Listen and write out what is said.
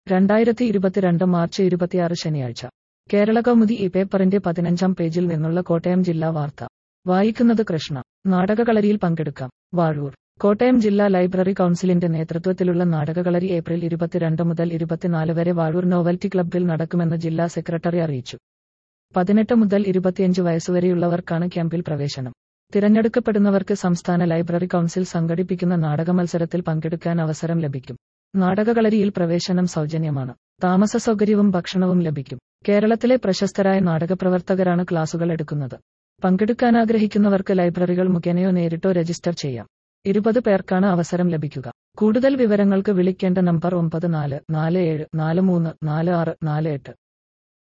രണ്ടായിരത്തി ഇരുപത്തിരണ്ട് മാർച്ച് ഇരുപത്തിയാറ് ശനിയാഴ്ച കേരള കൗമുദി ഈ പേപ്പറിന്റെ പതിനഞ്ചാം പേജിൽ നിന്നുള്ള കോട്ടയം ജില്ലാ വാർത്ത വായിക്കുന്നത് കൃഷ്ണ നാടകകളരിയിൽ പങ്കെടുക്കാം വാഴൂർ കോട്ടയം ജില്ലാ ലൈബ്രറി കൗൺസിലിന്റെ നേതൃത്വത്തിലുള്ള നാടകകളരി ഏപ്രിൽ ഇരുപത്തിരണ്ട് മുതൽ ഇരുപത്തിനാല് വരെ വാഴൂർ നോവൽറ്റി ക്ലബ്ബിൽ നടക്കുമെന്ന് ജില്ലാ സെക്രട്ടറി അറിയിച്ചു പതിനെട്ട് മുതൽ ഇരുപത്തിയഞ്ച് വയസ്സുവരെയുള്ളവർക്കാണ് ക്യാമ്പിൽ പ്രവേശനം തിരഞ്ഞെടുക്കപ്പെടുന്നവർക്ക് സംസ്ഥാന ലൈബ്രറി കൗൺസിൽ സംഘടിപ്പിക്കുന്ന നാടക മത്സരത്തിൽ പങ്കെടുക്കാൻ അവസരം ലഭിക്കും നാടകകളരിയിൽ പ്രവേശനം സൗജന്യമാണ് താമസ സൗകര്യവും ഭക്ഷണവും ലഭിക്കും കേരളത്തിലെ പ്രശസ്തരായ നാടകപ്രവർത്തകരാണ് ക്ലാസുകൾ എടുക്കുന്നത് പങ്കെടുക്കാൻ ആഗ്രഹിക്കുന്നവർക്ക് ലൈബ്രറികൾ മുഖേനയോ നേരിട്ടോ രജിസ്റ്റർ ചെയ്യാം ഇരുപത് പേർക്കാണ് അവസരം ലഭിക്കുക കൂടുതൽ വിവരങ്ങൾക്ക് വിളിക്കേണ്ട നമ്പർ ഒമ്പത് നാല് നാല് ഏഴ് നാല് മൂന്ന് നാല് ആറ് നാല് എട്ട്